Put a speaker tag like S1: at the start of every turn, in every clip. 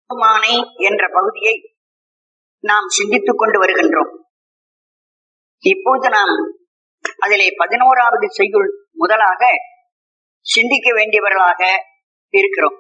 S1: மானை என்ற பகுதியை நாம் சிந்தித்துக் கொண்டு வருகின்றோம் இப்போது நாம் அதிலே பதினோராவது செய்யுள் முதலாக சிந்திக்க வேண்டியவர்களாக இருக்கிறோம்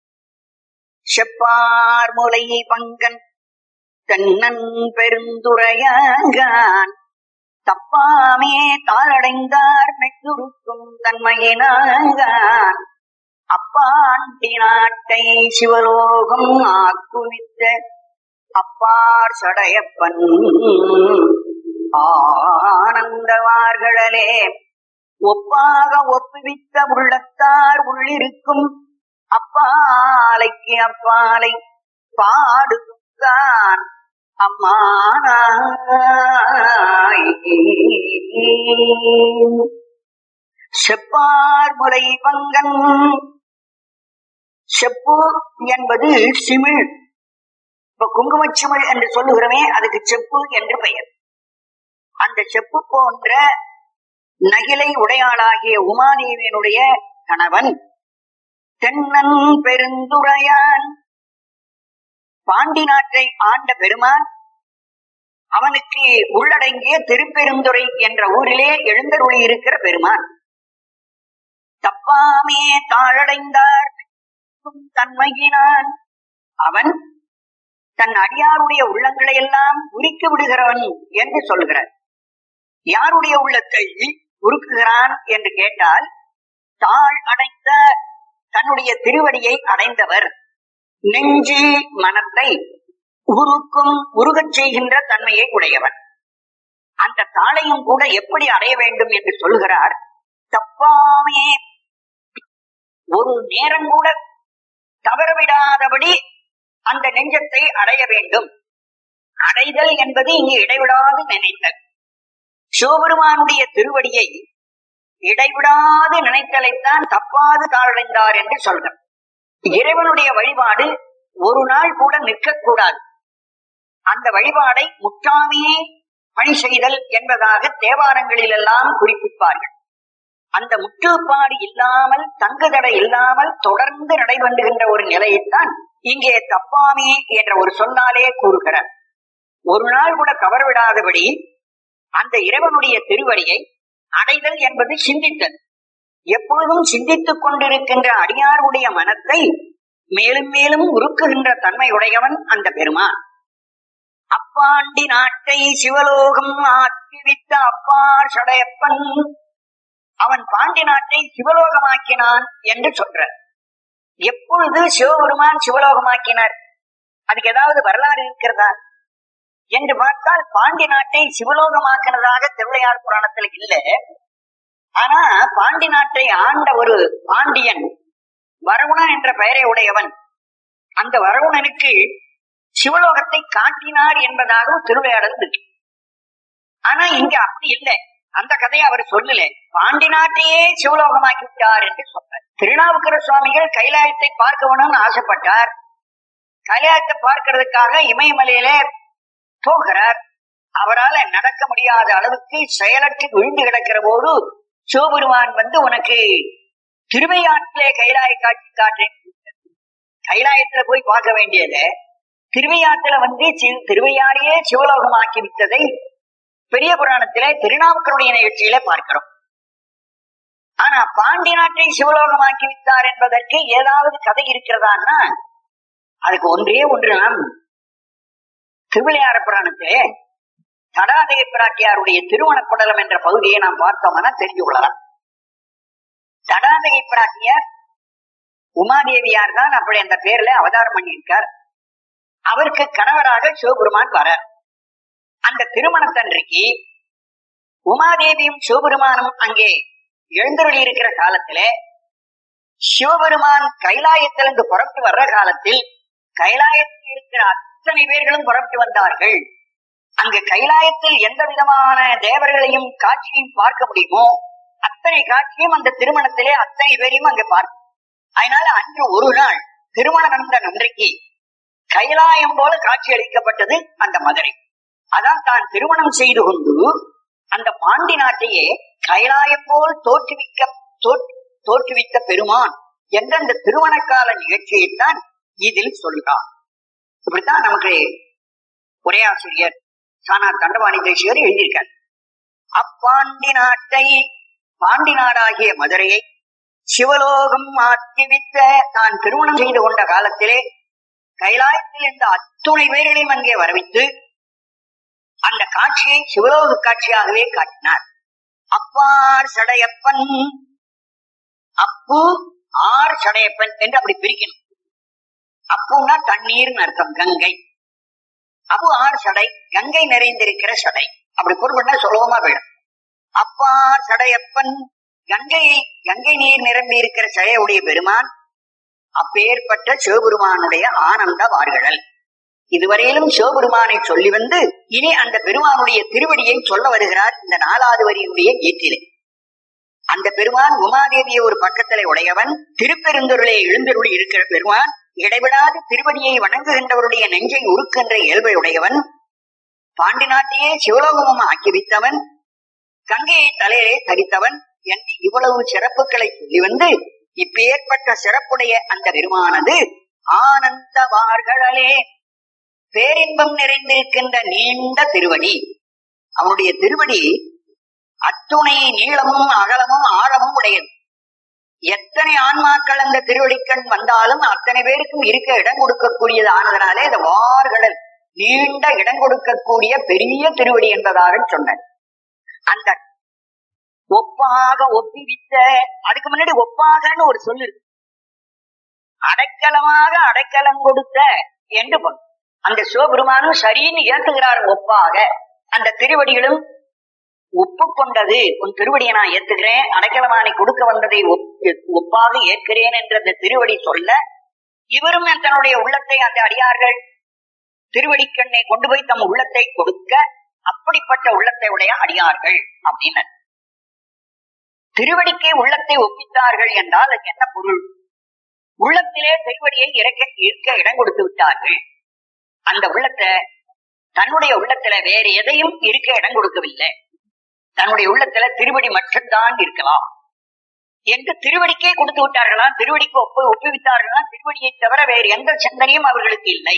S1: செப்பார் முலை பங்கன் தென்னன் பெருந்துரையான் தப்பாமே தாளடைந்தார் மெச்சுருக்கும் தன்மையினான் அப்பாண்டி நாட்டை சிவலோகம் ஆக்குவித்த அப்பார் சடையப்பன் ஆனந்தவார்களே ஒப்பாக ஒப்புவித்த உள்ளத்தார் உள்ளிருக்கும் அப்பாலைக்கு அப்பாலை பாடுதான் அம்மானாய் செப்பார் முறை பங்கன் செப்பு என்பது சிமிழ் இப்ப குங்குமச்சிமிழ் என்று சொல்லுகிறோமே அதுக்கு செப்பு என்று பெயர் அந்த செப்பு போன்ற நகிலை உடையாளாகிய உமாதேவியனுடைய கணவன் தென்னன் பெருந்துரையான் பாண்டி நாட்டை ஆண்ட பெருமான் அவனுக்கு உள்ளடங்கிய திருப்பெருந்துறை என்ற ஊரிலே எழுந்தருளி இருக்கிற பெருமான் தப்பாமே தாழடைந்தார் தன்மையினான் அவன் தன் அடியாருடைய உள்ளங்களை எல்லாம் உருக்கி விடுகிறவன் என்று சொல்கிறார் யாருடைய உள்ளத்தை உருக்குகிறான் என்று கேட்டால் தாழ் அடைந்த தன்னுடைய திருவடியை அடைந்தவர் நெஞ்சு மனத்தை உருக்கும் உருகச் செய்கின்ற தன்மையை உடையவன் அந்த தாளையும் கூட எப்படி அடைய வேண்டும் என்று சொல்கிறார் தப்பாமே ஒரு நேரம் கூட தவறவிடாதபடி அந்த நெஞ்சத்தை அடைய வேண்டும் அடைதல் என்பது இங்கு இடைவிடாது நினைத்தல் சிவபெருமானுடைய திருவடியை இடைவிடாது நினைத்தலைத்தான் தப்பாது தாழடைந்தார் என்று சொல்றார் இறைவனுடைய வழிபாடு ஒரு நாள் கூட நிற்கக்கூடாது அந்த வழிபாடை முற்றாமையே பணி செய்தல் என்பதாக தேவாரங்களில் எல்லாம் குறிப்பிப்பார்கள் அந்த முற்றுப்பாடு இல்லாமல் தங்குதடை இல்லாமல் தொடர்ந்து நடைபெறுகின்ற ஒரு நிலையைத்தான் இங்கே தப்பாமே என்ற ஒரு சொன்னாலே கூறுகிறார் ஒரு நாள் கூட தவறவிடாதபடி அந்த இறைவனுடைய திருவடியை அடைதல் என்பது சிந்தித்தல் எப்பொழுதும் சிந்தித்துக் கொண்டிருக்கின்ற அடியாருடைய மனத்தை மேலும் மேலும் உருக்குகின்ற தன்மையுடையவன் அந்த பெருமான் அப்பாண்டி நாட்டை சிவலோகம் ஆக்கிவித்த அப்பார் சடையப்பன் அவன் பாண்டி நாட்டை சிவலோகமாக்கினான் என்று சொல்ற எப்பொழுது சிவபெருமான் சிவலோகமாக்கினார் அதுக்கு ஏதாவது வரலாறு இருக்கிறதா என்று பார்த்தால் பாண்டி நாட்டை சிவலோகமாக்கினதாக திருவிளையார் புராணத்தில் இல்ல ஆனா பாண்டி நாட்டை ஆண்ட ஒரு பாண்டியன் வரகுணன் என்ற பெயரை உடையவன் அந்த வரகுணனுக்கு சிவலோகத்தை காட்டினார் என்பதாகவும் திருவிளையாடல் இருக்கு ஆனா இங்க அப்படி இல்லை அந்த கதையை அவர் சொல்லல பாண்டி நாட்டையே சிவலோகமாக்கி விட்டார் என்று சொன்னார் திருநாவுக்கர சுவாமிகள் கைலாயத்தை பார்க்க வேணும்னு ஆசைப்பட்டார் கைலாயத்தை பார்க்கிறதுக்காக இமயமலையில போகிறார் அவரால் நடக்க முடியாத அளவுக்கு செயலற்று விழுந்து கிடக்கிற போது சிவபெருமான் வந்து உனக்கு திருவையாற்றிலே கைலாய காட்சி காட்டுறேன் கைலாயத்துல போய் பார்க்க வேண்டியத திருவையாற்றுல வந்து திருவையாறையே சிவலோகமாக்கி விட்டதை பெரிய புராணத்திலே திருநாவுக்கருடைய நிகழ்ச்சியில பார்க்கிறோம் ஆனா பாண்டி நாட்டை சிவலோகமாக்கி விட்டார் என்பதற்கு ஏதாவது கதை இருக்கிறதான்னா அதுக்கு ஒன்றே ஒன்று நாம் திருவிளையாட புராணத்திலே தடாதய பிராட்டியாருடைய திருவணப்படலம் என்ற பகுதியை நாம் பார்த்தோம்னா தெரிஞ்சு கொள்ளலாம் தடாதகை பிராட்டியார் உமாதேவியார் தான் அப்படி அந்த பேர்ல அவதாரம் பண்ணியிருக்கார் அவருக்கு கணவராக சிவபெருமான் வர அந்த திருமணத்தன்றைக்கு உமாதேவியும் சிவபெருமானும் அங்கே எழுந்தருளி இருக்கிற காலத்திலே சிவபெருமான் கைலாயத்திலிருந்து புறப்பட்டு வர்ற காலத்தில் கைலாயத்தில் இருக்கிற அத்தனை பேர்களும் புறப்பட்டு வந்தார்கள் அங்கு கைலாயத்தில் எந்த விதமான தேவர்களையும் காட்சியும் பார்க்க முடியுமோ அத்தனை காட்சியும் அந்த திருமணத்திலே அத்தனை பேரையும் அங்கு பார்க்கும் அதனால அன்று ஒரு நாள் திருமணம் நடந்த நன்றைக்கு கைலாயம் போல காட்சி அளிக்கப்பட்டது அந்த மதுரை அதான் தான் திருமணம் செய்து கொண்டு அந்த பாண்டி நாட்டையே கைலாயம் போல் தோற்றுவிக்க தோற்றுவித்த பெருமான் என்ற அந்த திருமணக்கால நிகழ்ச்சியைத்தான் இதில் சொல்கிறார் இப்படித்தான் நமக்கு உரையாசிரியர் சானா தண்டவாணி தேசியர் எழுதியிருக்கார் அப்பாண்டி நாட்டை பாண்டி நாடாகிய மதுரையை சிவலோகம் மாற்றிவித்த தான் திருமணம் செய்து கொண்ட காலத்திலே கைலாயத்தில் இருந்த அத்துணை பேர்களையும் அங்கே வரவித்து அந்த காட்சியை சிவலோக காட்சியாகவே காட்டினார் அப்பார் சடையப்பன் அப்பு ஆர் சடையப்பன் என்று அப்படி பிரிக்கணும் அப்புன்னா தண்ணீர்னு அர்த்தம் கங்கை அப்பு ஆர் சடை கங்கை நிறைந்திருக்கிற சடை அப்படி பொருள் பண்ணா சுலபமா போயிடும் அப்பார் சடையப்பன் கங்கை கங்கை நீர் நிரம்பி இருக்கிற சடையுடைய பெருமான் அப்பேற்பட்ட சிவபெருமானுடைய ஆனந்த வார்கடல் இதுவரையிலும் சிவபெருமானை சொல்லி வந்து இனி அந்த பெருமானுடைய திருவடியை சொல்ல வருகிறார் இந்த நாலாவது வரியினுடைய ஈட்டிலே அந்த பெருமான் உமாதேவியை ஒரு பக்கத்திலே உடையவன் திருப்பெருந்தொருளே எழுந்தருளி இருக்கிற பெருமான் இடைவிடாது திருவடியை வணங்குகின்றவருடைய நெஞ்சை உருக்கின்ற இயல்பை உடையவன் பாண்டி நாட்டையே சிவலோகமும் ஆக்கி வைத்தவன் கங்கையை தலையிலே தரித்தவன் என்று இவ்வளவு சிறப்புகளை சொல்லி வந்து இப்பேற்பட்ட சிறப்புடைய அந்த பெருமானது ஆனந்த வார்களே பேரின்பம் நிறைந்திருக்கின்ற நீண்ட திருவடி அவனுடைய திருவடி அத்துணை நீளமும் அகலமும் ஆழமும் உடையது எத்தனை ஆன்மாக்கள் அந்த திருவடிக்கண் வந்தாலும் அத்தனை பேருக்கும் இருக்க இடம் கொடுக்கக்கூடியது ஆனதனாலே இந்த வார்கடல் நீண்ட இடம் கொடுக்கக்கூடிய பெரிய திருவடி என்பதாக சொன்னார் அந்த ஒப்பாக ஒப்பிவித்த அதுக்கு முன்னாடி ஒப்பாகன்னு ஒரு சொல்லு இருக்கு அடைக்கலமாக அடைக்கலம் கொடுத்த என்று பொருள். அந்த சிவபெருமானும் சரின்னு ஏத்துகிறார் ஒப்பாக அந்த திருவடிகளும் ஒப்புக்கொண்டது உன் திருவடியை நான் ஏத்துக்கிறேன் அடைக்கலமானை கொடுக்க வந்ததை ஒப்- ஒப்பாக ஏற்கிறேன் என்ற அந்த திருவடி சொல்ல இவரும் தன்னுடைய உள்ளத்தை அந்த அடியார்கள் திருவடிக்கண்ணை கொண்டு போய் தம் உள்ளத்தை கொடுக்க அப்படிப்பட்ட உள்ளத்தை உடைய அடியார்கள் அப்படின்னு திருவடிக்கே உள்ளத்தை ஒப்பித்தார்கள் என்றால் அதுக்கு என்ன பொருள் உள்ளத்திலே திருவடியை இறக்க இருக்க இடம் கொடுத்து விட்டார்கள் அந்த உள்ளத்தை தன்னுடைய உள்ளத்துல வேறு எதையும் இருக்க இடம் கொடுக்கவில்லை தன்னுடைய உள்ளத்துல திருவடி மட்டும்தான் இருக்கலாம் என்று திருவடிக்கே கொடுத்து விட்டார்களாம் திருவடிக்கு ஒப்பு ஒப்புவித்தார்களாம் திருவடியை தவிர வேறு எந்த சிந்தனையும் அவர்களுக்கு இல்லை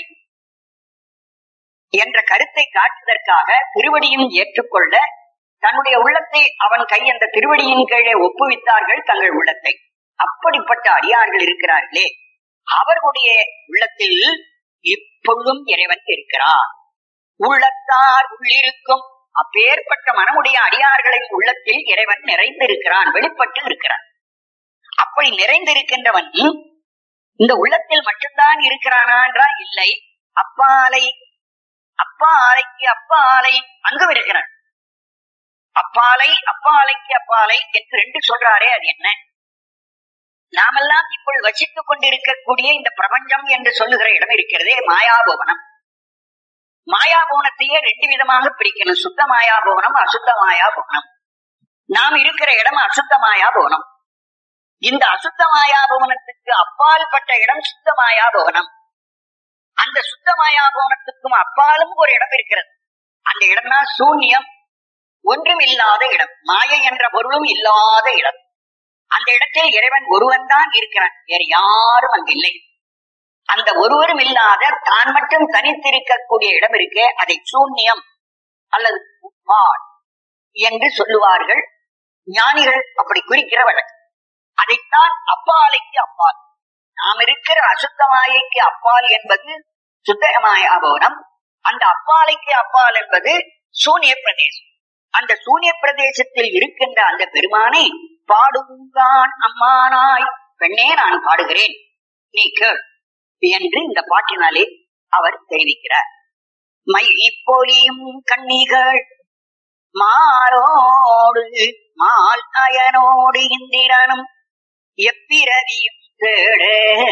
S1: என்ற கருத்தை காட்டுவதற்காக திருவடியும் ஏற்றுக்கொள்ள தன்னுடைய உள்ளத்தை அவன் கை அந்த திருவடியின் கீழே ஒப்புவித்தார்கள் தங்கள் உள்ளத்தை அப்படிப்பட்ட அடியார்கள் இருக்கிறார்களே அவர்களுடைய உள்ளத்தில் இப்பொழுதும் இறைவன் இருக்கிறான் உள்ளத்தார் உள்ளிருக்கும் அப்பேற்பட்ட மனமுடைய அடியார்களின் உள்ளத்தில் இறைவன் நிறைந்திருக்கிறான் வெளிப்பட்டு இருக்கிறான் அப்படி நிறைந்திருக்கின்றவன் இந்த உள்ளத்தில் மட்டும்தான் இருக்கிறானா என்றால் இல்லை அப்பாலை அப்பா ஆலைக்கு அப்பா ஆலை அங்கும் இருக்கிறான் அப்பாலை அப்பாலைக்கு அப்பாலை என்று ரெண்டு சொல்றாரே அது என்ன நாமெல்லாம் இப்பொழுது வசித்துக் கொண்டிருக்கக்கூடிய இந்த பிரபஞ்சம் என்று சொல்லுகிற இடம் இருக்கிறதே மாயாபவனம் மாயாபவனத்தையே ரெண்டு விதமாக பிரிக்கணும் சுத்த மாயாபவனம் அசுத்த மாயாபவனம் நாம் இருக்கிற இடம் அசுத்த மாயாபவனம் இந்த அசுத்த மாயாபவனத்துக்கு அப்பால் பட்ட இடம் சுத்த மாயாபவனம் அந்த சுத்த மாயாபவனத்துக்கும் அப்பாலும் ஒரு இடம் இருக்கிறது அந்த இடம்னா சூன்யம் ஒன்றும் இல்லாத இடம் மாயை என்ற பொருளும் இல்லாத இடம் அந்த இடத்தில் இறைவன் ஒருவன் தான் இருக்கிறான் வேறு யாரும் அங்கு இல்லை அந்த ஒருவரும் இல்லாத தான் மட்டும் தனித்திருக்கக்கூடிய இடம் இருக்கே அதை சூன்யம் அல்லது உப்பால் என்று சொல்லுவார்கள் ஞானிகள் அப்படி குறிக்கிற வழக்கு அதைத்தான் அப்பாலைக்கு அப்பால் நாம் இருக்கிற அசுத்தமாயைக்கு அப்பால் என்பது சுத்தமாயாபவனம் அந்த அப்பாலைக்கு அப்பால் என்பது சூனிய பிரதேசம் அந்த சூனிய பிரதேசத்தில் இருக்கின்ற அந்த பெருமானை பாடுங்கான் அம்மானாய் பெண்ணே நான் பாடுகிறேன் நீ கேள் என்று இந்த பாட்டினாலே அவர் தெரிவிக்கிறார் மை பொலியும் கண்ணிகள் மாலோடு மால் அயனோடு இந்திரனும் எப்பிரவியும் தேட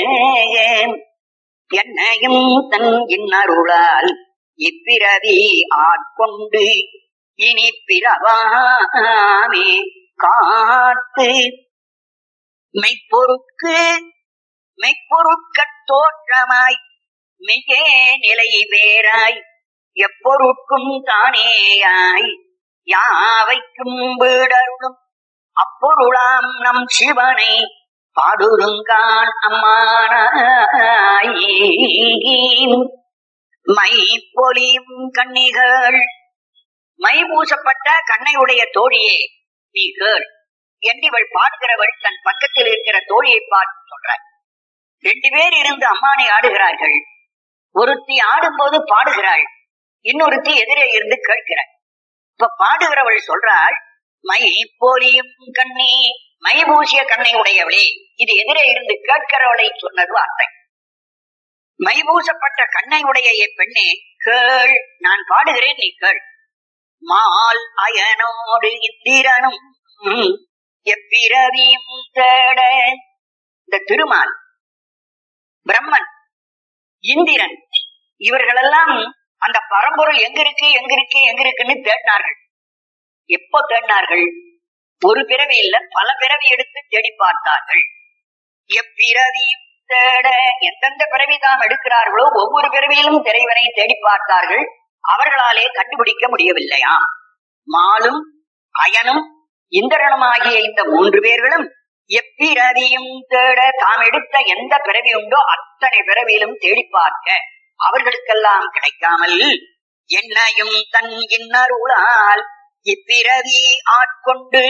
S1: என்னையும் தன் இன்னருளால் இப்பிரவி ஆட்கொண்டு இனி பிறவாமே காத்து மெய்ப்பொருக்கு மெய்ப்பொருட்கட் தோற்றமாய் மெய்யே நிலை வேறாய் எப்பொருட்கும் தானேயாய் யாவைக்கும் வீடருளும் அப்பொருளாம் நம் சிவனை பாடுருங்கான் அம்மானாய் மை பொலியும் கண்ணிகள் மை பூசப்பட்ட கண்ணையுடைய தோழியே நீ கேள் என்று இவள் பாடுகிறவள் தன் பக்கத்தில் இருக்கிற தோழியை பார்த்து சொல்றாள் ரெண்டு பேர் இருந்து அம்மானை ஆடுகிறார்கள் ஒருத்தி ஆடும்போது பாடுகிறாள் இன்னொருத்தி எதிரே இருந்து கேட்கிறாள் இப்ப பாடுகிறவள் சொல்றாள் மை போலியும் கண்ணி மை பூசிய கண்ணை உடையவளே இது எதிரே இருந்து கேட்கிறவளை சொன்னது வார்த்தை மை பூசப்பட்ட கண்ணை உடைய என் பெண்ணே கேள் நான் பாடுகிறேன் நீ கேள் மால் அயனோடு இந்திரனும் எப்பிரவியும் தேட இந்த திருமால் பிரம்மன் இந்திரன் இவர்களெல்லாம் அந்த பரம்பொருள் எங்க இருக்கு எங்க இருக்கு எங்க இருக்குன்னு தேடினார்கள் எப்போ தேடினார்கள் ஒரு பிறவி இல்ல பல பிறவி எடுத்து தேடி பார்த்தார்கள் எப்பிறவியும் தேட எந்தெந்த பிறவி தாம் எடுக்கிறார்களோ ஒவ்வொரு பிறவியிலும் திரைவனை தேடி பார்த்தார்கள் அவர்களாலே கண்டுபிடிக்க முடியவில்லையா மாலும் அயனும் இந்திரனும் ஆகிய இந்த மூன்று பேர்களும் எப்பிறவியும் தேட தாம் எடுத்த எந்த பிறவி உண்டோ அத்தனை பிறவியிலும் தேடி பார்க்க அவர்களுக்கெல்லாம் கிடைக்காமல் என்னையும் தன் இன்னருளால் இப்பிறவி ஆட்கொண்டு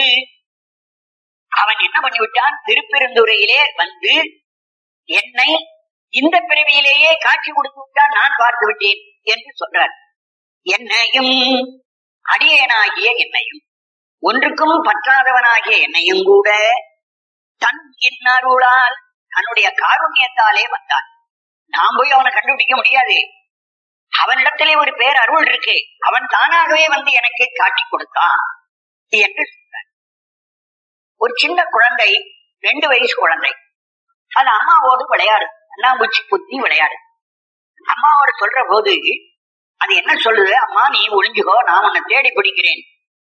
S1: அவன் என்ன பண்ணிவிட்டான் திருப்பெருந்துறையிலே வந்து என்னை இந்த பிறவியிலேயே காட்சி கொடுத்து விட்டான் நான் பார்த்து விட்டேன் என்று சொல்றார் என்னையும் அடியேனாகிய என்னையும் ஒன்றுக்கும் பற்றாதவனாகிய என்னையும் கூட தன் இன்னருளால் தன்னுடைய காருண்யத்தாலே வந்தான் நாம் போய் அவனை கண்டுபிடிக்க முடியாது அவனிடத்திலே ஒரு பேர் அருள் இருக்கு அவன் தானாகவே வந்து எனக்கு காட்டி கொடுத்தான் என்று சொல்றார் ஒரு சின்ன குழந்தை ரெண்டு வயசு குழந்தை அது அம்மாவோடு விளையாடு அண்ணாம்பூச்சி புத்தி விளையாடு அம்மாவோட சொல்ற போது அது என்ன சொல்லுது அம்மா நீ ஒளிஞ்சுக்கோ நான் உன்னை தேடி பிடிக்கிறேன்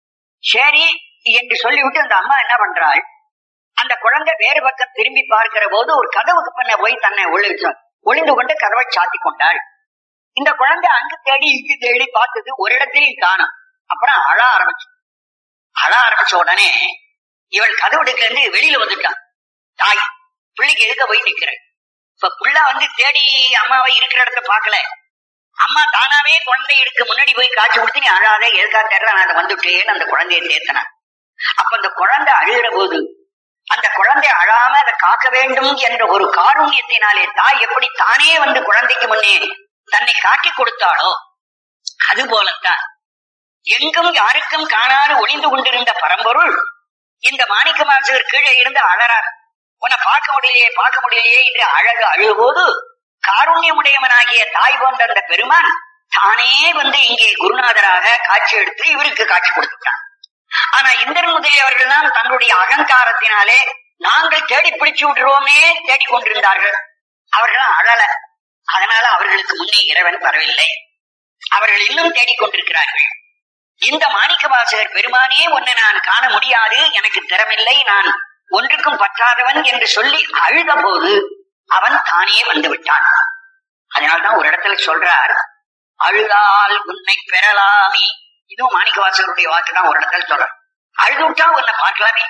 S1: சரி என்று சொல்லிவிட்டு அந்த அம்மா என்ன பண்றாள் அந்த குழந்தை வேறு பக்கம் திரும்பி பார்க்கிற போது ஒரு கதவுக்கு பண்ண போய் தன்னை ஒளிச்சு ஒளிந்து கொண்டு கதவை சாத்தி கொண்டாள் இந்த குழந்தை அங்கு தேடி இங்கு தேடி பார்த்தது ஒரு இடத்திலையும் காணும் அப்புறம் அழ ஆரம்பிச்சு அழ ஆரம்பிச்ச உடனே இவள் கதவுடுக்க இருந்து வெளியில வந்துட்டான் தாய் பிள்ளைக்கு எதுக்க போய் நிக்கிறேன் இப்ப புள்ள வந்து தேடி அம்மாவை இருக்கிற இடத்துல பாக்கல அம்மா தானாவே குழந்தை எடுக்க முன்னாடி போய் காட்சி கொடுத்து நீ அழாத எதுக்கா தெரியல நான் அதை வந்துட்டேன்னு அந்த குழந்தைய தேத்தினான் அப்ப அந்த குழந்தை அழுகிற போது அந்த குழந்தை அழாம அதை காக்க வேண்டும் என்ற ஒரு காருண்யத்தினாலே தாய் எப்படி தானே வந்து குழந்தைக்கு முன்னே தன்னை காட்டி கொடுத்தாளோ அது போலத்தான் எங்கும் யாருக்கும் காணாது ஒளிந்து கொண்டிருந்த பரம்பொருள் இந்த மாணிக்க மாசவர் கீழே இருந்து அழறார் உன்னை பார்க்க முடியலையே பார்க்க முடியலையே என்று அழகு அழும்போது காருண்யமுடையவனாகிய தாய் போன்ற அந்த பெருமான் தானே வந்து இங்கே குருநாதராக காட்சி எடுத்து இவருக்கு காட்சி கொடுத்துட்டான் ஆனா இந்திரன் முதலியவர்கள் தான் தங்களுடைய அகங்காரத்தினாலே நாங்கள் தேடி பிடிச்சு விட்டுருவோமே தேடிக் கொண்டிருந்தார்கள் அவர்கள் அழல அதனால அவர்களுக்கு முன்னே இறைவன் வரவில்லை அவர்கள் இன்னும் தேடிக்கொண்டிருக்கிறார்கள் இந்த மாணிக்க வாசகர் பெருமானே உன்னை நான் காண முடியாது எனக்கு திறமில்லை நான் ஒன்றுக்கும் பற்றாதவன் என்று சொல்லி அழுத போது அவன் தானே வந்து விட்டான் அதனால்தான் ஒரு இடத்துல சொல்றார் அழுதால் உன்னை பெறலாமே இதுவும் மாணிக்க வாசகருடைய வாக்கு தான் ஒரு இடத்துல சொல்றார் அழுது விட்டா உன்னை பார்க்கலாமே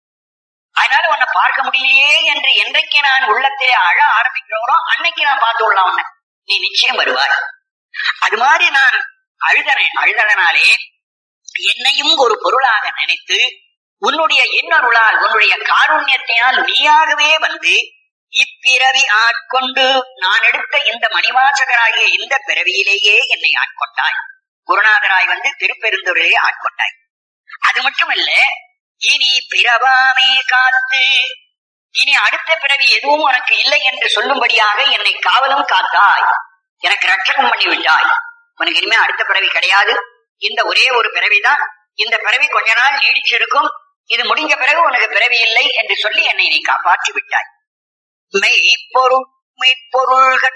S1: அதனால உன்னை பார்க்க முடியலையே என்று என்றைக்கு நான் உள்ளத்திலே அழ ஆரம்பிக்கிறோனோ அன்னைக்கு நான் பார்த்து விடலாம் உன்னை நீ நிச்சயம் வருவாய் அது மாதிரி நான் அழுதனை அழுதனாலே என்னையும் ஒரு பொருளாக நினைத்து உன்னுடைய இன்னொருளால் உன்னுடைய காருண்யத்தினால் நீயாகவே வந்து இப்பிறவி ஆட்கொண்டு நான் எடுத்த இந்த மணிவாசகராகிய இந்த பிறவியிலேயே என்னை ஆட்கொண்டாய் குருநாதராய் வந்து திருப்பெருந்துறையை ஆட்கொண்டாய் அது மட்டுமல்ல இனி பிறவாமே காத்து இனி அடுத்த பிறவி எதுவும் உனக்கு இல்லை என்று சொல்லும்படியாக என்னை காவலும் காத்தாய் எனக்கு ரட்சகம் பண்ணி விட்டாய் உனக்கு இனிமே அடுத்த பிறவி கிடையாது இந்த ஒரே ஒரு பிறவிதான் இந்த பிறவி கொஞ்ச நாள் நீடிச்சு இருக்கும் இது முடிஞ்ச பிறகு உனக்கு பிறவி இல்லை என்று சொல்லி என்னை நீ காப்பாற்றி விட்டாய் மெய்ப்பொருள் மெய்ப்பொருள்கள்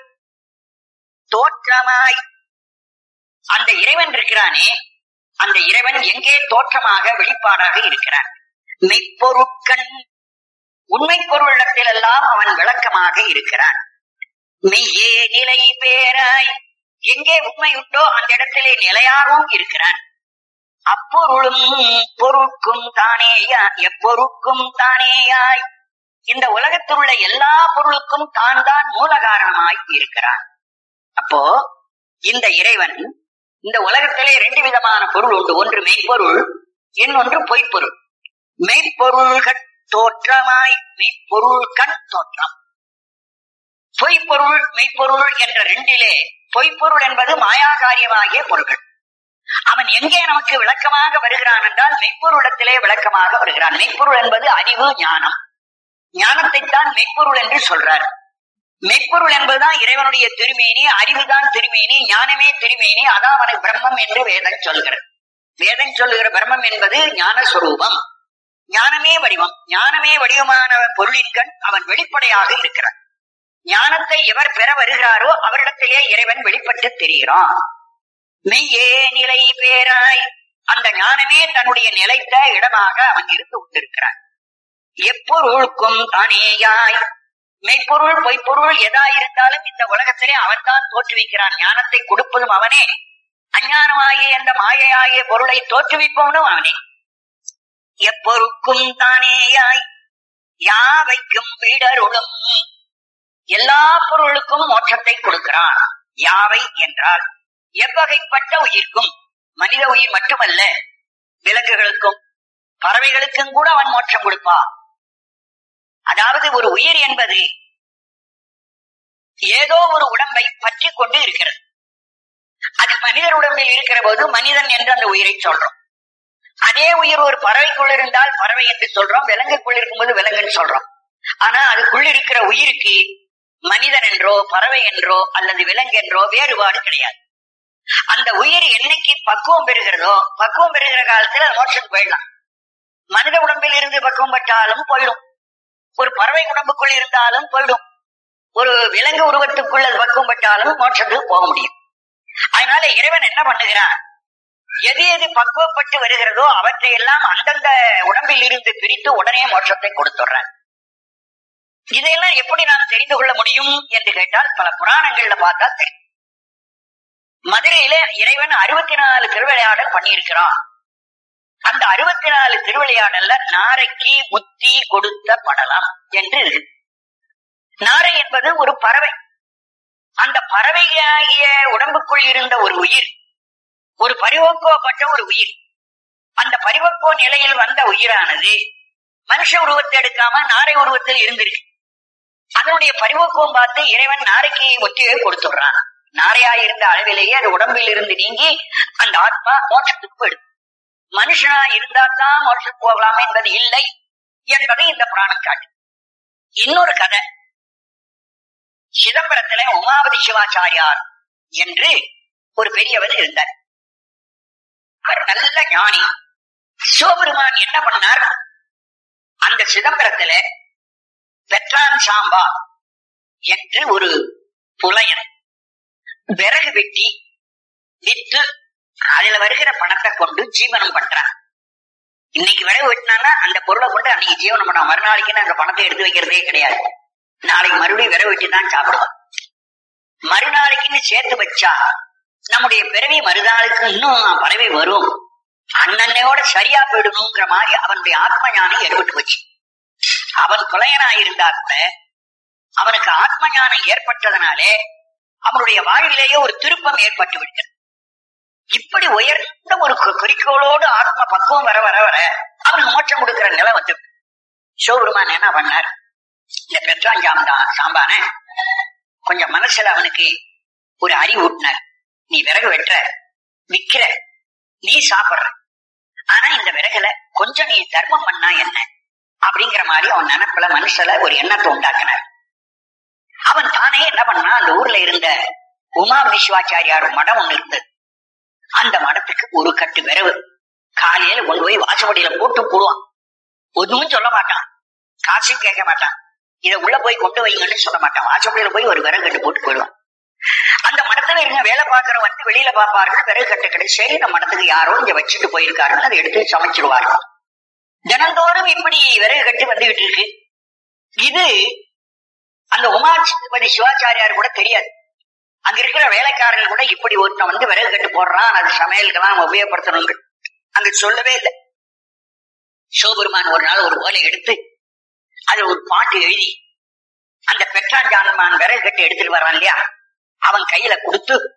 S1: தோற்றமாய் அந்த இறைவன் இருக்கிறானே அந்த இறைவன் எங்கே தோற்றமாக வெளிப்பாடாக இருக்கிறான் மெய்ப்பொருட்கண் உண்மை பொருளிடத்தில் எல்லாம் அவன் விளக்கமாக இருக்கிறான் மெய்யே நிலை பேராய் எங்கே உண்மை உண்டோ அந்த இடத்திலே நிலையாகவும் இருக்கிறான் அப்பொருளும் பொருட்கும் தானேயாய் எப்பொருட்கும் தானேயாய் இந்த உலகத்தில் உள்ள எல்லா பொருளுக்கும் தான் தான் மூல காரணமாய் இருக்கிறான் அப்போ இந்த இறைவன் இந்த உலகத்திலே ரெண்டு விதமான பொருள் உண்டு ஒன்று மெய்ப்பொருள் இன்னொன்று பொய்ப்பொருள் மெய்ப்பொருள்கள் தோற்றமாய் மெய்ப்பொருள் கண் தோற்றம் பொய்ப்பொருள் மெய்ப்பொருள் என்ற ரெண்டிலே பொய்ப்பொருள் என்பது மாயாகாரியமாகிய பொருள்கள் அவன் எங்கே நமக்கு விளக்கமாக வருகிறான் என்றால் மெய்ப்பொருளத்திலே விளக்கமாக வருகிறான் மெய்ப்பொருள் என்பது அறிவு ஞானம் ஞானத்தைத்தான் மெய்ப்பொருள் என்று சொல்றார் மெய்ப்பொருள் என்பதுதான் இறைவனுடைய திருமேனி அறிவுதான் திருமேனி ஞானமே திருமேனி அதான் அவனுக்கு பிரம்மம் என்று வேதம் சொல்கிறது வேதம் சொல்லுகிற பிரம்மம் என்பது ஞான சுரூபம் ஞானமே வடிவம் ஞானமே வடிவமான பொருளின் கண் அவன் வெளிப்படையாக இருக்கிறான் ஞானத்தை எவர் பெற வருகிறாரோ அவரிடத்திலே இறைவன் வெளிப்பட்டு தெரிகிறான் மெய்யே நிலை பேராய் அந்த ஞானமே தன்னுடைய நிலைத்த இடமாக அவன் இருந்து கொண்டிருக்கிறான் எப்பொருளுக்கும் தானேயாய் மெய்ப்பொருள் பொய்ப்பொருள் எதா இருந்தாலும் இந்த உலகத்திலே அவன்தான் தோற்றுவிக்கிறான் ஞானத்தை கொடுப்பதும் அவனே அஞ்ஞானமாகிய அந்த மாயையாகிய பொருளை தோற்றுவிப்பவனும் அவனே எப்பொருக்கும் தானேயாய் யாவைக்கும் வீடருளும் எல்லா பொருளுக்கும் மோட்சத்தை கொடுக்கிறான் யாவை என்றால் எவ்வகைப்பட்ட உயிர்க்கும் மனித உயிர் மட்டுமல்ல விலங்குகளுக்கும் பறவைகளுக்கும் கூட அவன் மோட்சம் கொடுப்பான் அதாவது ஒரு உயிர் என்பது ஏதோ ஒரு உடம்பை பற்றி கொண்டு இருக்கிறது அது மனிதர் உடம்பில் இருக்கிற போது மனிதன் என்று அந்த உயிரை சொல்றோம் அதே உயிர் ஒரு பறவைக்குள் இருந்தால் பறவை என்று சொல்றோம் விலங்குக்குள் இருக்கும்போது விலங்குன்னு சொல்றோம் ஆனா அதுக்குள் இருக்கிற உயிருக்கு மனிதன் என்றோ பறவை என்றோ அல்லது விலங்கு என்றோ வேறுபாடு கிடையாது அந்த உயிர் என்னைக்கு பக்குவம் பெறுகிறதோ பக்குவம் பெறுகிற காலத்துல அது மோட்சத்துக்கு போயிடலாம் மனித உடம்பில் இருந்து பக்குவம் பெற்றாலும் போயிடும் ஒரு பறவை உடம்புக்குள் இருந்தாலும் போயிடும் ஒரு விலங்கு உருவத்துக்குள் அது பக்குவம் பெற்றாலும் மோட்சத்துக்கு போக முடியும் அதனால இறைவன் என்ன பண்ணுகிறான் எது எது பக்குவப்பட்டு வருகிறதோ அவற்றை எல்லாம் அந்தந்த உடம்பில் இருந்து பிரித்து உடனே மோட்சத்தை கொடுத்துடுறான் இதையெல்லாம் எப்படி நாம் தெரிந்து கொள்ள முடியும் என்று கேட்டால் பல புராணங்கள்ல பார்த்தா தெரியும் மதுரையில இறைவன் அறுபத்தி நாலு திருவிளையாடல் பண்ணியிருக்கிறான் அந்த அறுபத்தி நாலு திருவிளையாடல்ல நாரைக்கு முத்தி கொடுத்த படலம் என்று இருக்கு நாரை என்பது ஒரு பறவை அந்த பறவையாகிய உடம்புக்குள் இருந்த ஒரு உயிர் ஒரு பரிவக்குவப்பட்ட ஒரு உயிர் அந்த பரிவக்குவ நிலையில் வந்த உயிரானது மனுஷ உருவத்தை எடுக்காம நாரை உருவத்தில் இருந்திருக்கு அதனுடைய பரிவக்குவம் பார்த்து இறைவன் நாரைக்கு ஒத்தியை கொடுத்துடுறான் நாரையா இருந்த அளவிலேயே அது உடம்பில் இருந்து நீங்கி அந்த ஆத்மா மோட்சத்துக்கு போயிடுது மனுஷனா இருந்தால்தான் மோட்சத்துக்கு போகலாம் என்பது இல்லை என்பதை இந்த புராணம் காட்டு இன்னொரு கதை சிதம்பரத்துல உமாவதி சிவாச்சாரியார் என்று ஒரு பெரியவர் இருந்தார் அவர் நல்ல ஞானி சிவபெருமான் என்ன பண்ணார் அந்த சிதம்பரத்துல பெற்றான் சாம்பா என்று ஒரு புலையன் விறகு வெட்டி வித்து அதுல வருகிற பணத்தை கொண்டு ஜீவனம் பண்றான் இன்னைக்கு விறகு வெட்டினான்னா அந்த பொருளை கொண்டு அன்னைக்கு ஜீவனம் பண்ண மறுநாளைக்கு அந்த பணத்தை எடுத்து வைக்கிறதே கிடையாது நாளைக்கு மறுபடியும் விறகு வெட்டி தான் சாப்பிடுவோம் மறுநாளைக்குன்னு சேர்த்து வச்சா நம்முடைய பிறவி மறுநாளுக்கு இன்னும் பறவை வரும் அண்ணனையோட சரியா போயிடணுங்கிற மாதிரி அவனுடைய ஆத்ம ஞானம் ஏற்பட்டு போச்சு அவன் புலையனா இருந்தா கூட அவனுக்கு ஆத்ம ஞானம் ஏற்பட்டதனாலே அவனுடைய வாழ்விலேயே ஒரு திருப்பம் ஏற்பட்டு விட்டது இப்படி உயர்ந்த ஒரு கு- குறிக்கோளோடு ஆத்ம பக்குவம் வர வர வர அவனுக்கு மோட்சம் கொடுக்கிற நிலை வந்து சிவபெருமான் என்ன பண்ணார் இந்த பெற்றாஞ்சாம் தான் சாம்பான கொஞ்சம் மனசுல அவனுக்கு ஒரு அறிவு ஊட்டினார் நீ விறகு வெட்டுற விக்கிற நீ சாப்பிடுற ஆனா இந்த விறகுல கொஞ்சம் நீ தர்மம் பண்ணா என்ன அப்படிங்கிற மாதிரி அவன் நினைப்புல மனுஷல ஒரு எண்ணத்தை உண்டாக்கினார் அவன் தானே என்ன பண்ணா அந்த ஊர்ல இருந்த உமா விஸ்வாச்சாரியார் மடம் ஒண்ணு இருந்தது அந்த மடத்துக்கு ஒரு கட்டு விரவு காலையில கொண்டு போய் வாசப்படியில போட்டு போடுவான் ஒன்றும் சொல்ல மாட்டான் காசும் கேட்க மாட்டான் இத உள்ள போய் கொண்டு வைங்கன்னு சொல்ல மாட்டான் வாசப்படியில போய் ஒரு விறகு கட்டு போட்டு போயிடுவான் அந்த மடத்துல இருக்க வேலை பார்க்கற வந்து வெளியில பார்ப்பார்கள் விறகு கட்டு கிடையாது சரி இந்த மடத்துக்கு யாரோ இங்க வச்சுட்டு போயிருக்காருன்னு அதை எடுத்து சமைச்சிருவார்கள் தினந்தோறும் இப்படி விறகு கட்டு வந்துகிட்டு இருக்கு இது அந்த உமாபதி சிவாச்சாரியார் கூட தெரியாது அங்க இருக்கிற வேலைக்காரர்கள் கூட இப்படி ஒருத்தன் வந்து விறகு கட்டு போடுறான் அது சமையலுக்கெல்லாம் நம்ம உபயோகப்படுத்தணும் அங்க சொல்லவே இல்லை சிவபெருமான் ஒரு நாள் ஒரு ஓலை எடுத்து அது ஒரு பாட்டு எழுதி அந்த பெற்றான் ஜான்மான் விறகு கட்டு எடுத்துட்டு வர்றான் இல்லையா அவன் கையில கொடுத்து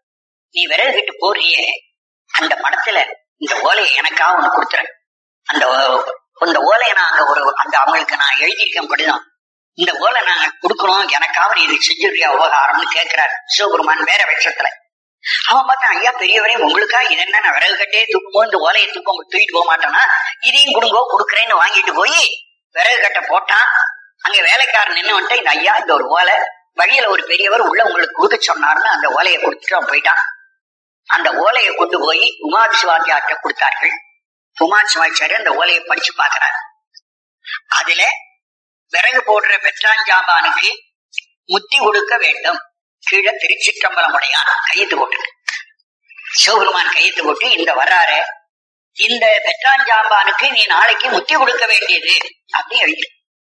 S1: நீ விறகு கட்டு போறியே அந்த படத்துல இந்த ஓலையை எனக்காக ஒண்ணு கொடுத்துறேன் அந்த ஓ- இந்த ஓலையை நான் அங்க ஒரு அந்த அவங்களுக்கு நான் எழுதியிருக்கேன் படிதான் இந்த ஓலை நாங்க கொடுக்கணும் எனக்காக நீ இது செஞ்சுறியா உபகாரம்னு கேட்கிறார் சிவபெருமான் வேற விஷயத்துல அவன் பார்த்தான் ஐயா பெரியவரே உங்களுக்கா இது என்ன நான் விறகு கட்டே தூக்குமோ இந்த ஓலையை தூக்க உங்களுக்கு தூக்கிட்டு போக மாட்டேனா இதையும் கொடுங்கோ கொடுக்குறேன்னு வாங்கிட்டு போய் விறகு கட்டை போட்டான் அங்க வேலைக்காரன் நின்று வந்துட்டு இந்த ஐயா இந்த ஒரு ஓலை வழியில ஒரு பெரியவர் உள்ள உங்களுக்கு கொடுக்க சொன்னாருன்னு அந்த ஓலையை கொடுத்துட்டு அவன் போயிட்டான் அந்த ஓலையை கொண்டு போய் உமா சிவாச்சார்ட்ட கொடுத்தார்கள் உமா சிவாச்சாரியர் அந்த ஓலையை படிச்சு பார்க்கிறார் அதுல விறகு போடுற பெற்றாஞ்சாம்பானுக்கு முத்தி கொடுக்க வேண்டும் கீழே திருச்சிற்றம்பலம் உடையான் கையெழுத்து போட்டு சிவபெருமான் கையெழுத்து போட்டு இந்த வர்றாரு இந்த பெற்றாஞ்சாம்பானுக்கு நீ நாளைக்கு முத்தி கொடுக்க வேண்டியது அப்படின்னு எழுதி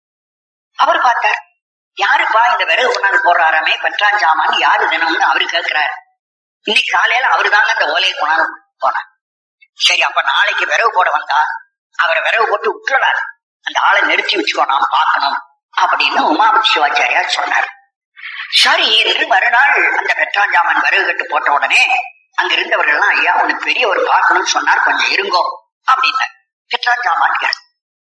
S1: அவர் பார்த்தார் யாருப்பா இந்த விறகு கொண்டாந்து போடுறாராமே பெற்றாஞ்சாமான் யாரு தினம்னு அவரு கேட்கிறாரு இன்னைக்கு காலையில அவரு தாங்க அந்த ஓலையை கொண்டாந்து போனார் சரி அப்ப நாளைக்கு விறகு போட வந்தா அவரை விறகு போட்டு விட்டுறாரு அந்த ஆளை நிறுத்தி வச்சுக்கோ நான் பார்க்கணும் அப்படின்னு உமாபதி சிவாச்சாரியார் சொன்னார் சரி என்று மறுநாள் அந்த பெற்றாஞ்சாமன் விறகு கட்டு போட்ட உடனே அங்க இருந்தவர்கள் எல்லாம் ஐயா உனக்கு பெரிய ஒரு பார்க்கணும்னு சொன்னார் கொஞ்சம் இருங்கோ அப்படின்னார் பெற்றாஞ்சாமான் இறந்து.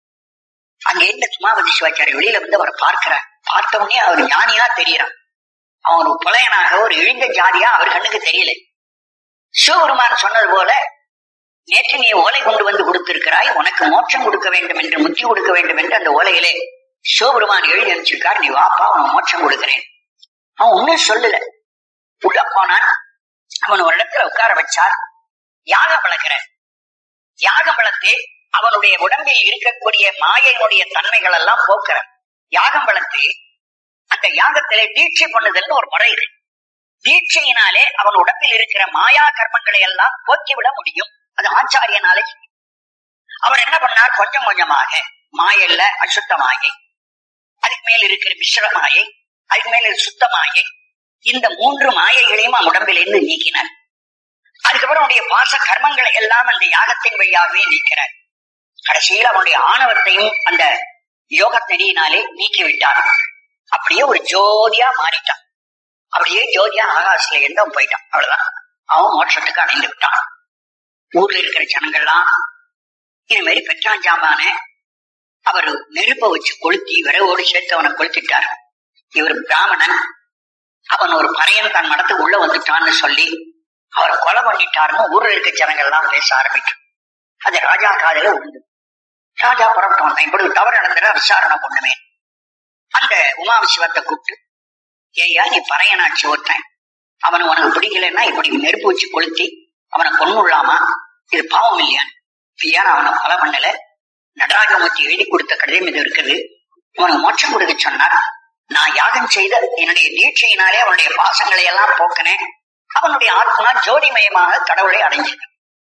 S1: அங்க இருந்த உமாபதி சிவாச்சாரி வெளியில வந்து அவரை பார்க்கிறார் பார்த்த உடனே அவர் ஞானியா தெரியறான் அவன் ஒரு புலையனாக ஒரு இழிந்த ஜாதியா அவர் கண்ணுக்கு தெரியல சிவபெருமான் சொன்னது போல நேற்று நீ ஓலை கொண்டு வந்து கொடுத்திருக்கிறாய் உனக்கு மோட்சம் கொடுக்க வேண்டும் என்று முத்தி கொடுக்க வேண்டும் என்று அந்த ஓலையிலே சிவபெருமான் எழுதி அனுப்பிச்சிருக்கார் நீ வாப்பா உனக்கு மோட்சம் கொடுக்கிறேன் அவன் ஒன்னும் சொல்லல உள்ள போனான் அவன் ஒரு இடத்துல உட்கார வச்சார் யாகம் வளர்க்கிறார் யாகம் வளர்த்து அவனுடைய உடம்பில் இருக்கக்கூடிய மாயையினுடைய தன்மைகள் எல்லாம் போக்குறார் யாகம் வளர்த்து அந்த யாகத்திலே தீட்சை பண்ணுதல்னு ஒரு முறை இருக்கு தீட்சையினாலே அவன் உடம்பில் இருக்கிற மாயா கர்மங்களை எல்லாம் போக்கிவிட முடியும் அது ஆச்சாரியனாலே செய்யும். அவர் என்ன பண்ணார் கொஞ்சம் கொஞ்சமாக மாயல்ல அசுத்த மாயை அதுக்கு மேல் இருக்கிற மிஸ்ர மாயை அதுக்கு மேல சுத்த மாயை இந்த மூன்று மாயைகளையும் அவன் உடம்பிலிருந்து நீக்கினார் அதுக்கப்புறம் அவனுடைய பாச கர்மங்களை எல்லாம் அந்த யாகத்தின் வழியாகவே நீக்கிறார் கடைசியில் அவனுடைய ஆணவத்தையும் அந்த யோக நெறியினாலே நீக்கி விட்டார் அப்படியே ஒரு ஜோதியா மாறிட்டான் அப்படியே ஜோதியா ஆகாசில இருந்து அவன் போயிட்டான் அவ்வளவுதான் அவன் மோட்சத்துக்கு அடைந்து விட்டான் ஊர்ல இருக்கிற ஜனங்கள்லாம் இது மாதிரி பெற்றாஞ்சாமான அவர் நெருப்ப வச்சு கொளுத்தி விறகோடு சேர்த்து அவனை கொளுத்திட்டார் இவர் பிராமணன் அவன் ஒரு பறையன் தன் மடத்துக்கு உள்ள வந்துட்டான்னு சொல்லி அவரை கொலை பண்ணிட்டாருன்னு ஊர்ல இருக்க ஜனங்கள் எல்லாம் பேச ஆரம்பிக்கும் அது ராஜா காதல உண்டு ராஜா புறப்பட்டு வந்தான் இப்படி ஒரு தவறு நடந்துட விசாரணை பண்ணுமே அந்த உமாவிசிவத்தை கூப்பிட்டு ஏய்யா நீ பறையனாச்சு ஒருத்தன் அவனை உனக்கு பிடிக்கலன்னா இப்படி நெருப்பு வச்சு கொளுத்தி அவனை கொன்னுள்ளாமா இது பாவம் இல்லையா ஐயா நான் அவனை கொலை பண்ணல நடராஜமூர்த்தி எழுதி கொடுத்த கடிதம் இது இருக்குது அவனுக்கு மோட்சம் கொடுக்க சொன்னார் நான் யாகம் செய்த என்னுடைய நீட்சியினாலே அவனுடைய பாசங்களை எல்லாம் போக்கினேன் அவனுடைய ஆத்மா ஜோதிமயமாக கடவுளை அடைஞ்சிருக்கு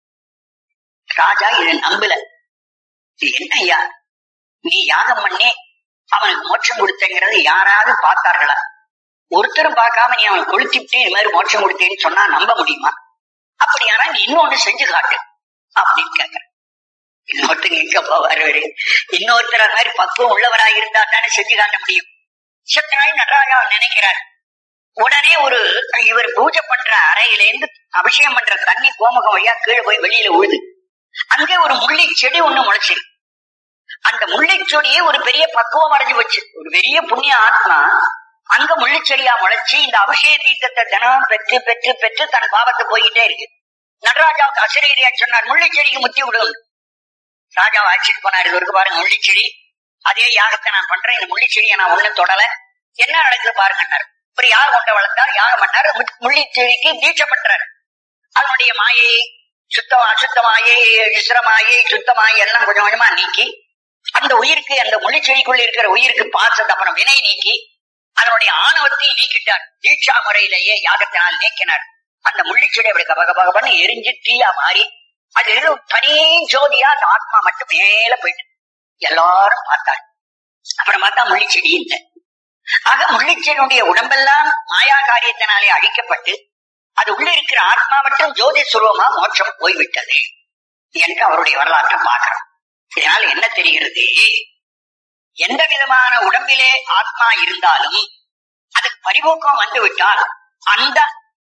S1: ராஜா இதை நம்பல இது என்ன ஐயா நீ யாகம் பண்ணி அவனுக்கு மோட்சம் கொடுத்தங்கிறது யாராவது பார்த்தார்களா ஒருத்தரும் பார்க்காம நீ அவனை கொளுத்திட்டு இது மாதிரி மோட்சம் கொடுத்தேன்னு சொன்னா நம்ப முடியுமா அப்படியானா நீ இன்னொன்னு செஞ்சு காட்டு அப்படின்னு கேக்குற இன்னொருத்தங்க எங்க போவாரு அவரு? இன்னொருத்தர் அது மாதிரி பக்குவம் உள்ளவராக இருந்தா தானே செஞ்சு காட்ட முடியும் சத்தியமாய் நடராஜா நினைக்கிறார் உடனே ஒரு இவர் பூஜை பண்ற அறையில இருந்து அபிஷேகம் பண்ற தண்ணி கோமுகம் வழியா கீழே போய் வெளியில உழுது அங்கே ஒரு முள்ளி செடி ஒண்ணு முளைச்சிருக்கு அந்த முல்லை செடியே ஒரு பெரிய பக்குவம் அடைஞ்சு வச்சு ஒரு பெரிய புண்ணிய ஆத்மா அங்க முள்ளிச்செடியா முளைச்சு இந்த அபிஷேக தீர்த்தத்தை தினம் பெற்று பெற்று பெற்று தன் பாவத்தை போய்கிட்டே இருக்கு நடராஜாவுக்கு அசிரியரியா சொன்னார் முள்ளிச்செடிக்கு முத்தி விடும் ராஜா அழைச்சிட்டு போனார் இது வரைக்கும் பாருங்க முள்ளிச்செடி அதே யாகத்தை நான் பண்றேன் இந்த முள்ளிச்செடியை நான் ஒண்ணு தொடல என்ன நடக்குது பாருங்கன்னார் இப்படி யார் கொண்ட வளர்த்தார் யாகம் பண்ணார் மு- முள்ளிச்செடிக்கு தீட்சை பண்றாரு அதனுடைய மாயை சுத்தம் அசுத்த மாயை விசிற மாயை சுத்த மாயை எல்லாம் கொஞ்சம் கொஞ்சமா நீக்கி அந்த உயிருக்கு அந்த முள்ளிச்செடிக்குள்ள இருக்கிற உயிருக்கு பாசத்தை அப்புறம் வினை நீக்கி அதனுடைய ஆணவத்தை நீக்கிட்டார் தீட்சா முறையிலேயே யாகத்தினால் நீக்கினார் அந்த முள்ளிச்செடி அப்படி கப கப கபன்னு எரிஞ்சு தீயா மாறி அது வெறும் தனி ஜோதியா அந்த ஆத்மா மட்டும் மேல போயிட்டு எல்லாரும் பார்த்தாங்க அப்புறம் பார்த்தா முள்ளிச்செடி இல்லை ஆக முள்ளிச்செடியுடைய உடம்பெல்லாம் மாயா காரியத்தினாலே அழிக்கப்பட்டு அது உள்ள இருக்கிற ஆத்மா மட்டும் ஜோதி சுரூபமா மோட்சம் போய்விட்டது என்று அவருடைய வரலாற்றை பார்க்கிறோம் இதனால் என்ன தெரிகிறது எந்த விதமான உடம்பிலே ஆத்மா இருந்தாலும் அதுக்கு பரிபோக்கம் வந்துவிட்டால் அந்த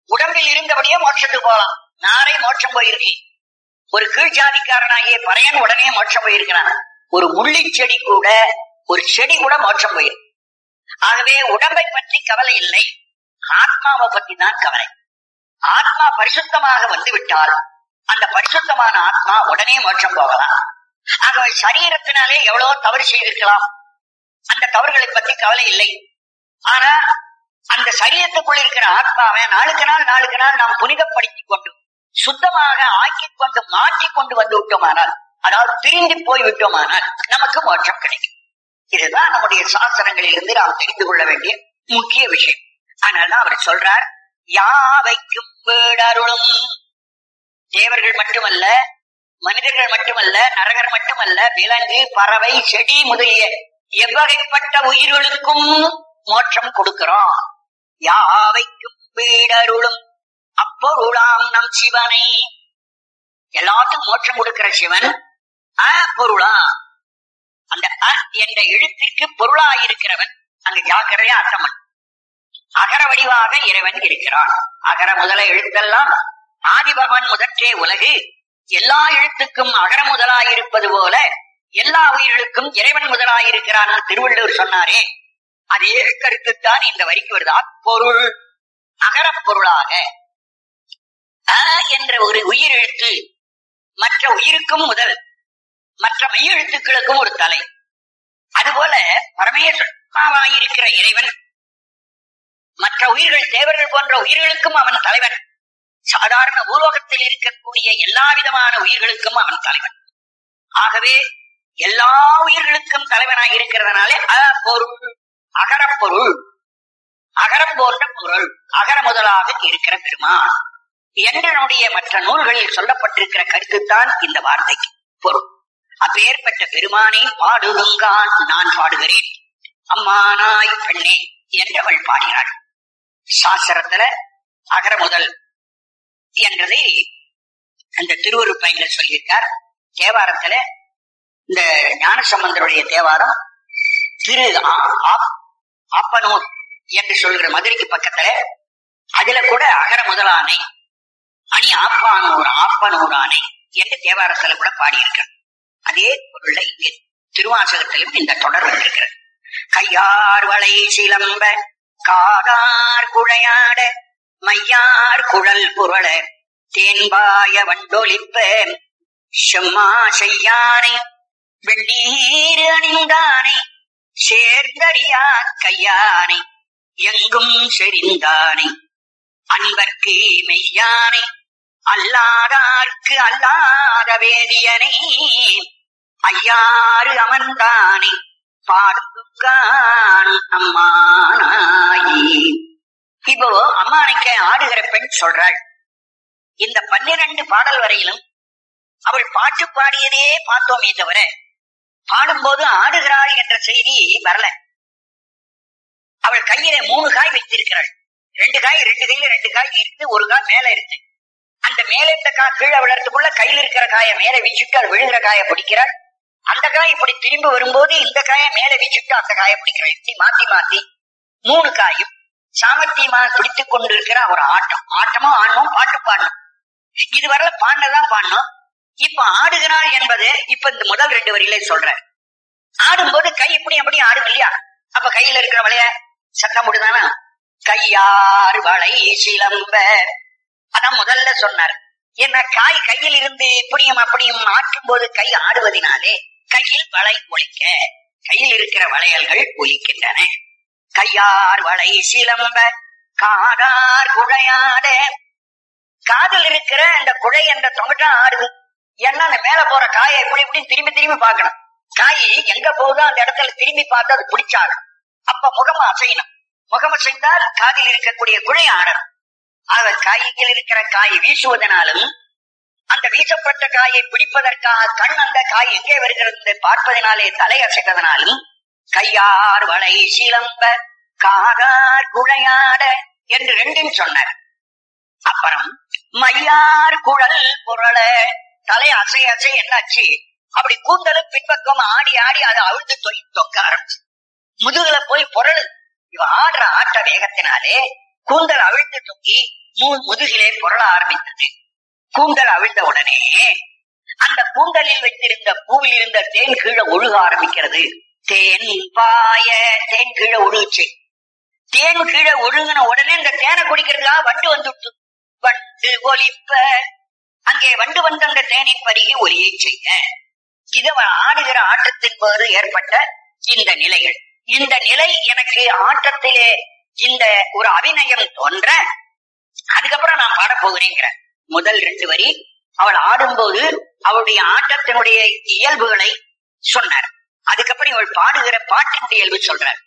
S1: உடம்பில் இருந்தபடியே மோட்சத்துக்கு போகலாம் நாரே மோட்சம் போயிருக்கு ஒரு கீழ் ஜாதிக்காரனாகிய பறையன் உடனே மோட்சம் போயிருக்கிறான் ஒரு முள்ளி செடி கூட ஒரு செடி கூட மோட்சம் போயிருக்கு ஆகவே உடம்பை பற்றி கவலை இல்லை ஆத்மாவை பற்றி தான் கவலை ஆத்மா பரிசுத்தமாக வந்து விட்டால் அந்த பரிசுத்தமான ஆத்மா உடனே மோட்சம் போகலாம் ஆகவே சரீரத்தினாலே எவ்வளவோ தவறு செய்திருக்கலாம் அந்த தவறுகளை பற்றி கவலை இல்லை ஆனா அந்த சரீரத்துக்குள் இருக்கிற ஆத்மாவை நாளுக்கு நாள் நாளுக்கு நாள் நாம் புனிதப்படுத்திக் கொண்டு சுத்தமாக ஆக்கிக் கொண்டு மாற்றிக் கொண்டு வந்து விட்டோமானால் அதாவது பிரிந்து போய் விட்டோமானால் நமக்கு மோட்சம் கிடைக்கும் இதுதான் நம்முடைய சாஸ்திரங்களில் இருந்து நாம் தெரிந்து கொள்ள வேண்டிய முக்கிய விஷயம் அதனால்தான் அவர் சொல்றார் யாவைக்கும் வீடருளும் தேவர்கள் மட்டுமல்ல மனிதர்கள் மட்டுமல்ல நரகர் மட்டுமல்ல விலங்கு பறவை செடி முதலிய எவ்வகைப்பட்ட உயிர்களுக்கும் மோட்சம் கொடுக்கிறோம் யாவைக்கும் வீடருளும் அப்பொருளாம் நம் சிவனை எல்லாத்துக்கும் மோட்சம் கொடுக்கிற சிவன் அ பொருளா அந்த அ என்ற எழுத்துக்கு பொருளாயிருக்கிறவன் அங்க ஜாக்கிரதையா அர்த்தமன் அகர வடிவாக இறைவன் இருக்கிறான் அகர முதல எழுத்தெல்லாம் ஆதிபகவன் முதற்றே உலகு எல்லா எழுத்துக்கும் அகர முதலாயிருப்பது போல எல்லா உயிர்களுக்கும் இறைவன் முதலாயிருக்கிறான் திருவள்ளுவர் சொன்னாரே அதே கருத்துத்தான் இந்த வரிக்கு வருது அப்பொருள் அகரப் பொருளாக அ என்ற ஒரு உயிர் எழுத்து மற்ற உயிருக்கும் முதல் மற்ற மெய்யெழுத்துக்களுக்கும் ஒரு தலை அதுபோல பரமேஸ்வரமாயிருக்கிற இறைவன் மற்ற உயிர்கள் தேவர்கள் போன்ற உயிர்களுக்கும் அவன் தலைவன் சாதாரண பூலோகத்தில் இருக்கக்கூடிய எல்லா விதமான உயிர்களுக்கும் அவன் தலைவன் ஆகவே எல்லா உயிர்களுக்கும் தலைவனாய் இருக்கிறதுனாலே அ பொருள் அகரப்பொருள் அகரம் போன்ற பொருள் அகர முதலாக இருக்கிற பெருமான் என்று நம்முடைய மற்ற நூல்களில் சொல்லப்பட்டிருக்கிற கருத்துத்தான் இந்த வார்த்தைக்கு பொருள் அப்பேற்பட்ட பெருமானை பாடுதுங்கான் நான் பாடுகிறேன் அம்மானாய் பெண்ணே என்று அவள் பாடினாள் சாஸ்திரத்துல அகர முதல் என்றதை அந்த திருவருப்பையில சொல்லியிருக்கார் தேவாரத்துல இந்த ஞானசம்பந்தருடைய தேவாரம் திரு ஆ- ஆப்- ஆப்பனூர் என்று சொல்கிற மதுரைக்கு பக்கத்துல அதுல கூட அகர முதலானை அணி ஆப்பானூர் ஆப்பனூரானை என்று தேவாரத்துல கூட பாடியிருக்கிறார் அதே பொருளை இங்கே திருவாசகத்திலும் இந்த தொடர் வந்திருக்கிறது கையார் வளை சிலம்ப காதார் குழையாட மையார் குழல் புரள தேன்பாய வண்டொலிப்ப செம்மா செய்யானை வெண்ணீர் அணிந்தானை சேர்ந்தறியா கையானை எங்கும் செறிந்தானை அன்பர்க்கு மெய்யானை அல்லாதார்க்கு அல்லாத வேதியனை ஐயாறு அமர்ந்தானை பார்த்துக்கான் அம்மானாயி இப்போ அம்மானைக்க ஆடுகிற பெண் சொல்றாள் இந்த பன்னிரண்டு பாடல் வரையிலும் அவள் பாட்டு பாடியதே பார்த்தோமே தவிர பாடும்போது ஆடுகிறாள் என்ற செய்தி வரல அவள் கையில மூணு காய் வைத்திருக்கிறாள் ரெண்டு காய் ரெண்டு கையில ரெண்டு காய் இருக்கு ஒரு காய் மேல இருக்கு அந்த மேல இருந்த காய் கீழே விழறதுக்குள்ள கையில இருக்கிற காயை மேல வச்சுட்டு அது விழுகிற காயை பிடிக்கிறாள் அந்த காய் இப்படி திரும்பி வரும்போது இந்த காயை மேல வச்சுட்டு அந்த காயை பிடிக்கிறாள் இப்படி மாத்தி மாத்தி மூணு காயும் சாமர்த்தியமா பிடித்துக் கொண்டிருக்கிற ஒரு ஆட்டம் ஆட்டமும் ஆடணும் பாட்டு பாடணும் இது வரல பாடினதான் பாடணும் இப்ப ஆடுகிறாள் என்பது இப்ப இந்த முதல் ரெண்டு வரியில சொல்ற ஆடும்போது கை இப்படி அப்படி ஆடும் இல்லையா அப்ப கையில இருக்கிற வளைய சத்தம் போடுதானா கையார் வளை சிலம்ப அதான் முதல்ல சொன்னார் என்ன காய் கையில் இருந்து இப்படியும் அப்படியும் ஆட்டும் போது கை ஆடுவதினாலே கையில் வளை ஒலிக்க கையில் இருக்கிற வளையல்கள் ஒலிக்கின்றன கையார் வளை சிலம்ப காடார் குழையாட காதில் இருக்கிற அந்த குழை என்ற தொங்கட்டம் ஆடுது ஏன்னா அந்த மேல போற காயை இப்படி இப்படி திரும்பி திரும்பி பார்க்கணும் காய் எங்க போகுதோ அந்த இடத்துல திரும்பி பார்த்து அது பிடிச்சாகும் அப்ப முகம் அசையணும் முகம் அசைந்தால் காதில் இருக்கக்கூடிய குழை ஆடணும் ஆக காய்கள் இருக்கிற காய் வீசுவதனாலும் அந்த வீசப்பட்ட காயை பிடிப்பதற்காக கண் அந்த காய் எங்கே வருகிறது என்று பார்ப்பதனாலே தலை அசைப்பதனாலும் கையார் வளை சிலம்ப காதார் குழையாட என்று ரெண்டும் சொன்னார் அப்புறம் மையார் குழல் புரள தலை அசை அசை என்னாச்சு அப்படி கூந்தலும் பின்பக்கம் ஆடி ஆடி அதை அவிழ்த்து தொய் தொக்க ஆரம்பிச்சு முதுகுல போய் புரளு இவ ஆடுற ஆட்ட வேகத்தினாலே கூந்தல் அவிழ்த்து தொங்கி மு- முதுகிலே புரள ஆரம்பித்தது கூந்தல் அவிழ்ந்த உடனே அந்த கூந்தலில் வைத்திருந்த பூவில் இருந்த தேன் கீழே ஒழுக ஆரம்பிக்கிறது தேன் பாய தேன் கீழே ஒழுகுச்சு தேன் கீழே ஒழுங்கின உடனே இந்த தேனை குடிக்கிறதுக்காக வண்டு வந்துட்டு வண்டு ஒலிப்ப அங்கே வண்டு வந்து அந்த தேனை பருகி ஒலியை செய்ய இது அவன் ஆடுகிற ஆட்டத்தின் போது ஏற்பட்ட இந்த நிலைகள் இந்த நிலை எனக்கு ஆட்டத்திலே இந்த ஒரு அபிநயம் தோன்ற அதுக்கப்புறம் நான் பாடப் போகிறேங்கிற முதல் ரெண்டு வரி அவள் ஆடும்போது அவளுடைய ஆட்டத்தினுடைய இயல்புகளை சொன்னார் அதுக்கப்புறம் இவள் பாடுகிற பாட்டினுடைய இயல்பு சொல்றார்